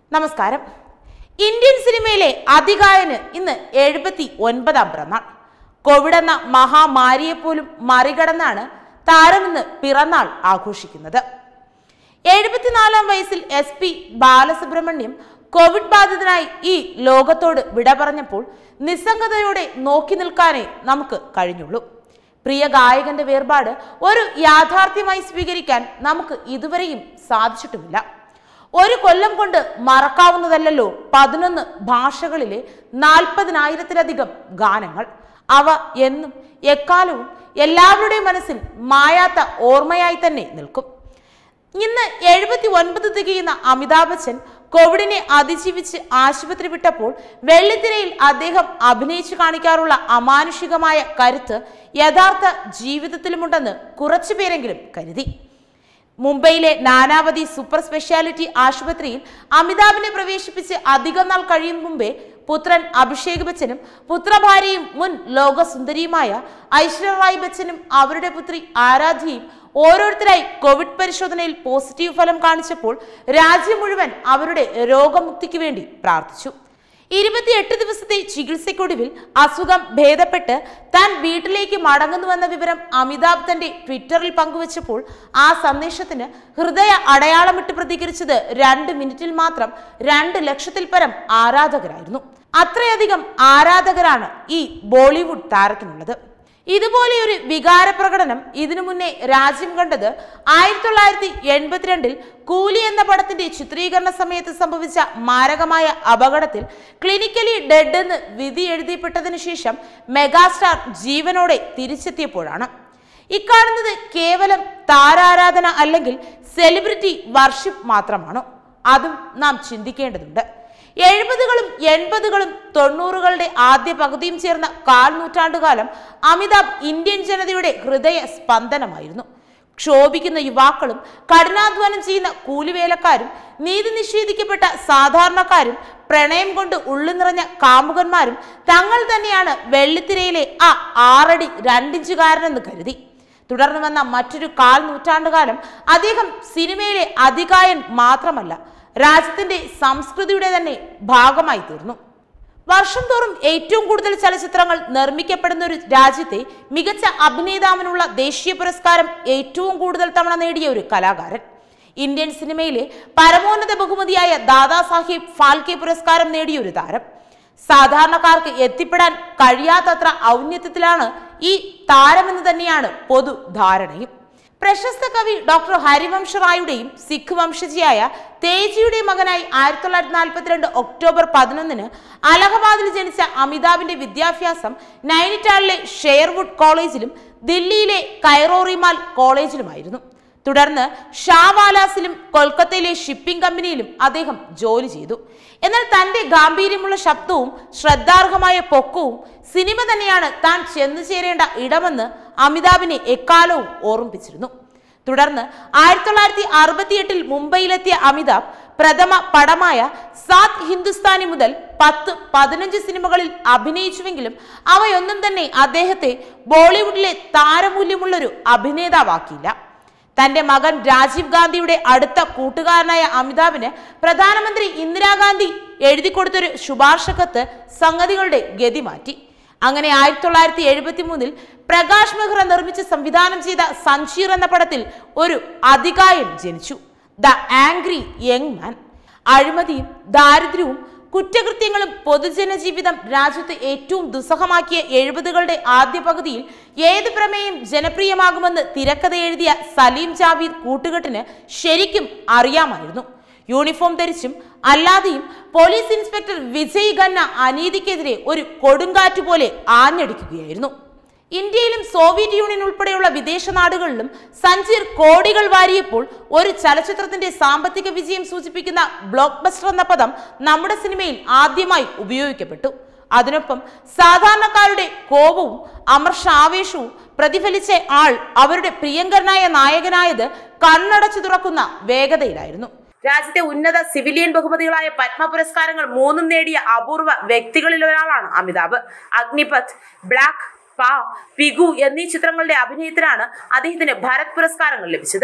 നമസ്കാരം ഇന്ത്യൻ സിനിമയിലെ അതികായന് ഇന്ന് എഴുപത്തി ഒൻപതാം പിറന്നാൾ കോവിഡ് എന്ന മഹാമാരിയെപ്പോലും മറികടന്നാണ് താരമിന്ന് പിറന്നാൾ ആഘോഷിക്കുന്നത് എഴുപത്തിനാലാം വയസ്സിൽ എസ് പി ബാലസുബ്രഹ്മണ്യം കോവിഡ് ബാധിതനായി ഈ ലോകത്തോട് വിട പറഞ്ഞപ്പോൾ നിസ്സംഗതയോടെ നോക്കി നിൽക്കാനേ നമുക്ക് കഴിഞ്ഞുള്ളൂ പ്രിയ ഗായകന്റെ വേർപാട് ഒരു യാഥാർത്ഥ്യമായി സ്വീകരിക്കാൻ നമുക്ക് ഇതുവരെയും സാധിച്ചിട്ടുമില്ല ഒരു കൊല്ലം കൊണ്ട് മറക്കാവുന്നതല്ലല്ലോ പതിനൊന്ന് ഭാഷകളിലെ നാൽപ്പതിനായിരത്തിലധികം ഗാനങ്ങൾ അവ എന്നും എക്കാലവും എല്ലാവരുടെയും മനസ്സിൽ മായാത്ത ഓർമ്മയായി തന്നെ നിൽക്കും ഇന്ന് എഴുപത്തി ഒൻപത് തികയുന്ന അമിതാഭ് ബച്ചൻ കോവിഡിനെ അതിജീവിച്ച് ആശുപത്രി വിട്ടപ്പോൾ വെള്ളിത്തിരയിൽ അദ്ദേഹം അഭിനയിച്ചു കാണിക്കാറുള്ള അമാനുഷികമായ കരുത്ത് യഥാർത്ഥ ജീവിതത്തിലുമുണ്ടെന്ന് കുറച്ചുപേരെങ്കിലും കരുതി മുംബൈയിലെ നാനാവതി സൂപ്പർ സ്പെഷ്യാലിറ്റി ആശുപത്രിയിൽ അമിതാഭിനെ പ്രവേശിപ്പിച്ച് അധികം നാൾ കഴിയും മുമ്പേ പുത്രൻ അഭിഷേക് ബച്ചനും പുത്രഭാര്യയും മുൻ ലോകസുന്ദരിയുമായ ഐശ്വര്യ റായ് ബച്ചനും അവരുടെ പുത്രി ആരാധ്യയും ഓരോരുത്തരായി കോവിഡ് പരിശോധനയിൽ പോസിറ്റീവ് ഫലം കാണിച്ചപ്പോൾ രാജ്യം മുഴുവൻ അവരുടെ രോഗമുക്തിക്ക് വേണ്ടി പ്രാർത്ഥിച്ചു ഇരുപത്തിയെട്ട് ദിവസത്തെ ചികിത്സയ്ക്കൊടുവിൽ അസുഖം ഭേദപ്പെട്ട് താൻ വീട്ടിലേക്ക് മടങ്ങുന്നുവെന്ന വിവരം അമിതാഭ് തന്റെ ട്വിറ്ററിൽ പങ്കുവച്ചപ്പോൾ ആ സന്ദേശത്തിന് ഹൃദയ അടയാളമിട്ട് പ്രതികരിച്ചത് രണ്ട് മിനിറ്റിൽ മാത്രം രണ്ട് ലക്ഷത്തിൽ പരം ആരാധകരായിരുന്നു അത്രയധികം ആരാധകരാണ് ഈ ബോളിവുഡ് താരത്തിനുള്ളത് ഇതുപോലെ ഒരു വികാര പ്രകടനം ഇതിനു മുന്നേ രാജ്യം കണ്ടത് ആയിരത്തി തൊള്ളായിരത്തി എൺപത്തിരണ്ടിൽ കൂലി എന്ന പടത്തിന്റെ ചിത്രീകരണ സമയത്ത് സംഭവിച്ച മാരകമായ അപകടത്തിൽ ക്ലിനിക്കലി ഡെഡ് എന്ന് വിധി എഴുതിപ്പെട്ടതിനു ശേഷം മെഗാസ്റ്റാർ ജീവനോടെ തിരിച്ചെത്തിയപ്പോഴാണ് ഇക്കാണുന്നത് കേവലം താരാരാധന അല്ലെങ്കിൽ സെലിബ്രിറ്റി വർഷിപ്പ് മാത്രമാണോ അതും നാം ചിന്തിക്കേണ്ടതുണ്ട് എഴുപതുകളും എൺപതുകളും തൊണ്ണൂറുകളുടെ ആദ്യ പകുതിയും ചേർന്ന കാൽ നൂറ്റാണ്ടുകാലം അമിതാഭ് ഇന്ത്യൻ ജനതയുടെ ഹൃദയ സ്പന്ദനമായിരുന്നു ക്ഷോഭിക്കുന്ന യുവാക്കളും കഠിനാധ്വാനം ചെയ്യുന്ന കൂലിവേലക്കാരും നീതി നിഷേധിക്കപ്പെട്ട സാധാരണക്കാരും പ്രണയം കൊണ്ട് ഉള്ളു നിറഞ്ഞ കാമുകന്മാരും തങ്ങൾ തന്നെയാണ് വെള്ളിത്തിരയിലെ ആ ആറടി രണ്ടിഞ്ചുകാരനെന്ന് കരുതി തുടർന്ന് വന്ന മറ്റൊരു കാൽ നൂറ്റാണ്ടുകാലം അദ്ദേഹം സിനിമയിലെ അതികായൻ മാത്രമല്ല രാജ്യത്തിന്റെ സംസ്കൃതിയുടെ തന്നെ ഭാഗമായി തീർന്നു വർഷം തോറും ഏറ്റവും കൂടുതൽ ചലച്ചിത്രങ്ങൾ നിർമ്മിക്കപ്പെടുന്ന ഒരു രാജ്യത്തെ മികച്ച അഭിനേതാവിനുള്ള ദേശീയ പുരസ്കാരം ഏറ്റവും കൂടുതൽ തവണ നേടിയ ഒരു കലാകാരൻ ഇന്ത്യൻ സിനിമയിലെ പരമോന്നത ബഹുമതിയായ ദാദാ സാഹിബ് ഫാൽക്കെ പുരസ്കാരം നേടിയ ഒരു താരം സാധാരണക്കാർക്ക് എത്തിപ്പെടാൻ കഴിയാത്തത്ര ഔന്നത്യത്തിലാണ് ഈ താരമെന്ന് തന്നെയാണ് പൊതു ധാരണയും പ്രശസ്ത കവി ഡോക്ടർ ഹരിവംശ റായുടെയും സിഖ് വംശജിയായ തേജിയുടെയും മകനായി ആയിരത്തി തൊള്ളായിരത്തി നാൽപ്പത്തിരണ്ട് ഒക്ടോബർ പതിനൊന്നിന് അലഹബാദിൽ ജനിച്ച അമിതാഭിന്റെ വിദ്യാഭ്യാസം നൈനിറ്റാളിലെ ഷെയർവുഡ് കോളേജിലും ദില്ലിയിലെ കൈറോറിമാൽ കോളേജിലുമായിരുന്നു തുടർന്ന് ഷാവാലാസിലും കൊൽക്കത്തയിലെ ഷിപ്പിംഗ് കമ്പനിയിലും അദ്ദേഹം ജോലി ചെയ്തു എന്നാൽ തന്റെ ഗാംഭീര്യമുള്ള ശബ്ദവും ശ്രദ്ധാർഹമായ പൊക്കവും സിനിമ തന്നെയാണ് താൻ ചെന്നു ചേരേണ്ട ഇടമെന്ന് അമിതാഭിനെ എക്കാലവും ഓർമ്മിപ്പിച്ചിരുന്നു തുടർന്ന് ആയിരത്തി തൊള്ളായിരത്തി അറുപത്തിയെട്ടിൽ മുംബൈയിലെത്തിയ അമിതാഭ് പ്രഥമ പടമായ സാത് ഹിന്ദുസ്ഥാനി മുതൽ പത്ത് പതിനഞ്ച് സിനിമകളിൽ അഭിനയിച്ചുവെങ്കിലും അവയൊന്നും തന്നെ അദ്ദേഹത്തെ ബോളിവുഡിലെ താരമൂല്യമുള്ളൊരു അഭിനേതാവാക്കിയില്ല തന്റെ മകൻ രാജീവ് ഗാന്ധിയുടെ അടുത്ത കൂട്ടുകാരനായ അമിതാഭിന് പ്രധാനമന്ത്രി ഇന്ദിരാഗാന്ധി എഴുതി കൊടുത്തൊരു ശുപാർശ കത്ത് സംഗതികളുടെ ഗതി മാറ്റി അങ്ങനെ ആയിരത്തി തൊള്ളായിരത്തി എഴുപത്തി മൂന്നിൽ പ്രകാശ് മെഹ്റ നിർമ്മിച്ച് സംവിധാനം ചെയ്ത സഞ്ചീർ എന്ന പടത്തിൽ ഒരു അതികായൻ ജനിച്ചു ദ ആംഗ്രി യങ് മാൻ അഴിമതിയും ദാരിദ്ര്യവും കുറ്റകൃത്യങ്ങളും പൊതുജന ജീവിതം രാജ്യത്ത് ഏറ്റവും ദുസ്സഹമാക്കിയ എഴുപതുകളുടെ ആദ്യ പകുതിയിൽ ഏത് പ്രമേയം ജനപ്രിയമാകുമെന്ന് തിരക്കഥ എഴുതിയ സലീം ജാവീദ് കൂട്ടുകെട്ടിന് ശരിക്കും അറിയാമായിരുന്നു യൂണിഫോം ധരിച്ചും അല്ലാതെയും പോലീസ് ഇൻസ്പെക്ടർ വിജയ് ഖന്ന അനീതിക്കെതിരെ ഒരു കൊടുങ്കാറ്റ് പോലെ ആഞ്ഞടിക്കുകയായിരുന്നു ഇന്ത്യയിലും സോവിയറ്റ് യൂണിയൻ ഉൾപ്പെടെയുള്ള വിദേശ നാടുകളിലും സഞ്ചീർ കോടികൾ വാരിയപ്പോൾ ഒരു ചലച്ചിത്രത്തിന്റെ സാമ്പത്തിക വിജയം സൂചിപ്പിക്കുന്ന ബ്ലോക്ക് ബസ്റ്റർ എന്ന പദം നമ്മുടെ സിനിമയിൽ ആദ്യമായി ഉപയോഗിക്കപ്പെട്ടു അതിനൊപ്പം സാധാരണക്കാരുടെ കോപവും അമർഷാവേശവും പ്രതിഫലിച്ച ആൾ അവരുടെ പ്രിയങ്കരനായ നായകനായത് കണ്ണടച്ചു തുറക്കുന്ന വേഗതയിലായിരുന്നു രാജ്യത്തെ ഉന്നത സിവിലിയൻ ബഹുമതികളായ പത്മ പുരസ്കാരങ്ങൾ മൂന്നും നേടിയ അപൂർവ വ്യക്തികളിൽ ഒരാളാണ് അമിതാഭ് അഗ്നിപത് ബ്ലാക്ക് പാ പിഗു എന്നീ ചിത്രങ്ങളുടെ അഭിനയത്തിനാണ് അദ്ദേഹത്തിന് ഭാരത് പുരസ്കാരങ്ങൾ ലഭിച്ചത്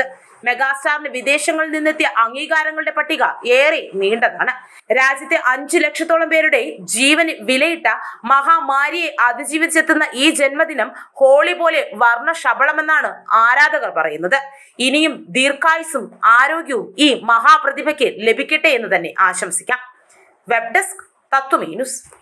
മെഗാസ്റ്റാറിന് വിദേശങ്ങളിൽ നിന്നെത്തിയ അംഗീകാരങ്ങളുടെ പട്ടിക ഏറെ നീണ്ടതാണ് രാജ്യത്തെ അഞ്ചു ലക്ഷത്തോളം പേരുടെ ജീവന് വിലയിട്ട മഹാമാരിയെ അതിജീവിച്ചെത്തുന്ന ഈ ജന്മദിനം ഹോളി പോലെ വർണ്ണശബളമെന്നാണ് ആരാധകർ പറയുന്നത് ഇനിയും ദീർഘായുസും ആരോഗ്യവും ഈ മഹാപ്രതിഭയ്ക്ക് ലഭിക്കട്ടെ എന്ന് തന്നെ ആശംസിക്കാം വെബ് ഡെസ്ക് തത്വമേ ന്യൂസ്